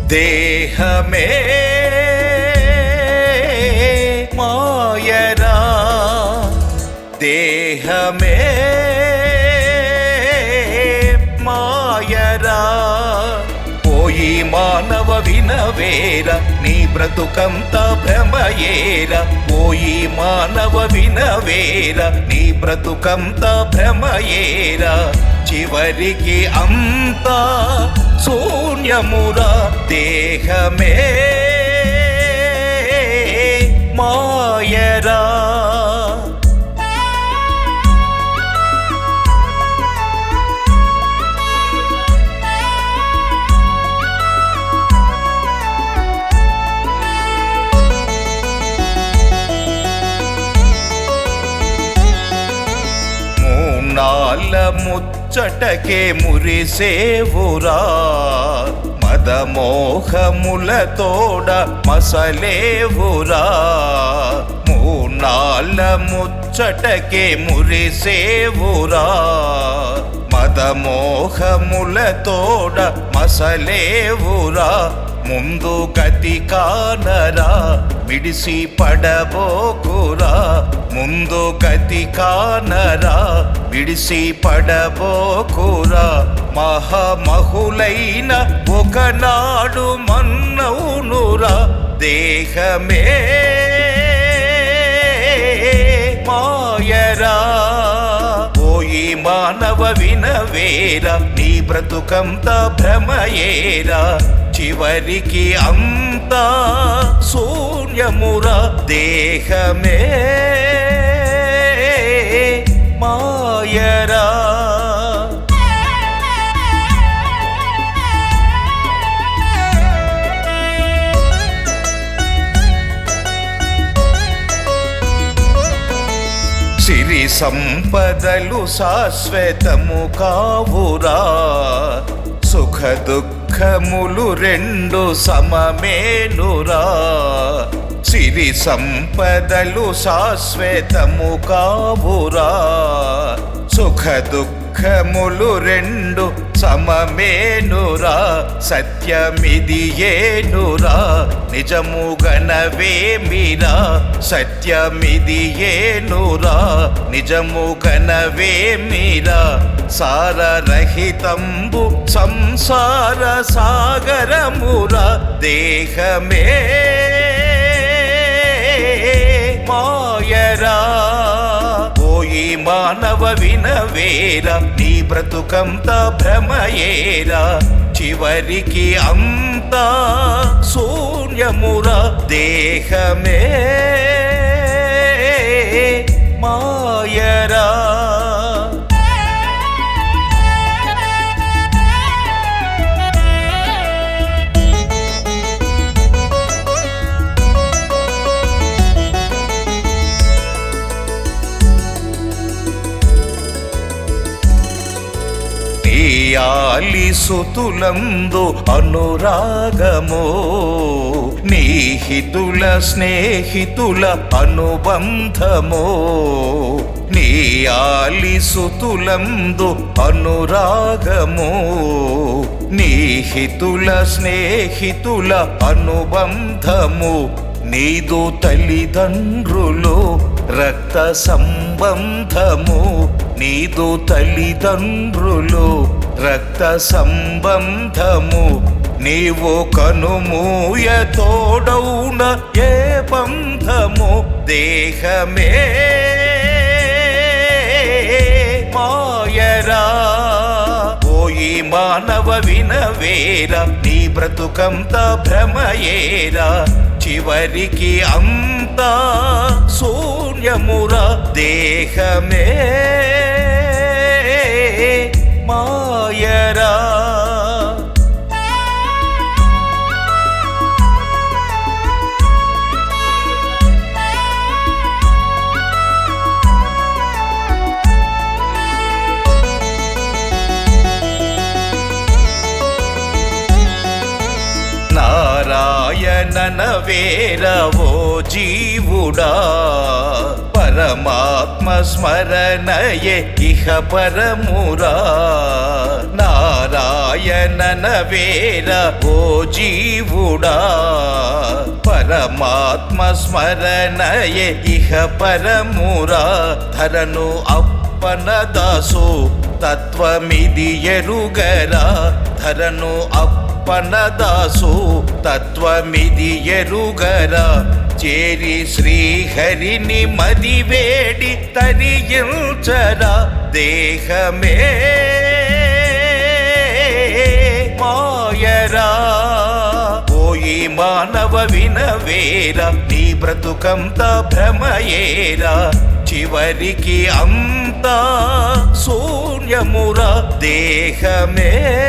దేహమే మాయరా దేహమే మాయరా పోయి మానవ వినవేర నీ బ్రతుకంత భ్రమయేర పోయి మానవ వినవేర నీ బ్రతుకంత భ్రమయేర చివరికి అంతా శూన్యమురా దేహమే మాయరా మూనాళ్ళ ముచ్చటకే మురిసేవురా మదమోహములతోడ మసలేవురా మూనాళ్ళ ముచ్చటకే మురిసేవురా మదమోహములతోడ మసలేవురా ముందు గతి కానరా మిడిసి పడబోకురా ముందు గతి కానరా విడిసి పడబోకురా మహామహులైన ఒకనాడు మన్నవునురా దేహమే మాయరా పోయి మానవ వినవేర నీ బ్రతుకంత భ్రమయేరా చివరికి అంతా శూన్యమురా దేహమే మాయరా సిరి సంపదలు శాశ్వతము కావురా సుఖ దుఃఖములు రెండు సమమేనురా సిరి సంపదలు శాశ్వతము కావురా సుఖ దుఃఖములు రెండు సమమేనురా సత్యమిది ఏనురా నిజము గణవేమిరా సత్యమిది ఏనురా నిజము గణవేమిరా సారరహితంబు సంసార సాగరమురా దేహమే మాయరా పోయి మానవ వినవేర నీ బ్రతుకంత భ్రమయేరా చివరికి అంతా శూన్యమురా దేహమే మాయరా నీయాలి సుతులందు అనురాగమో నీహితుల స్నేహితుల అనుబంధమో నీయాలి సుతులందు అనురాగమో నీహితుల స్నేహితుల అనుబంధము నీదు తల్లిదండ్రులు రక్త సంబంధము నీదు తల్లిదండ్రులు రక్త సంబంధము నీవు కనుమూయ తోడౌన ఏ బంధము దేహమే మాయరా పోయి మానవ వినవేర నీ బ్రతుకంత భ్రమయేరా చివరికి అంతా శూన్యమురా దేహమే మాయరా నారాయణన వేరవో జీవుడా పరమాత్మ స్మరణయే ఇహ పరమురా నారాయణ నారాయణన వేర ఓ జీవుడా పరమాత్మ స్మరణయే ఇహ పరమురా ధరను అప్పన దాసు తత్వమిది ఎరుగరా ధరను అప్పన దాసు తత్వమిది ఎరుగరా చేరి శ్రీహరిని మదివేడి తరియించరా దేహమే మాయరా పోయి మానవ వినవేరా నీ బ్రతుకంత భ్రమయేరా చివరికి అంతా శూన్యమురా దేహమే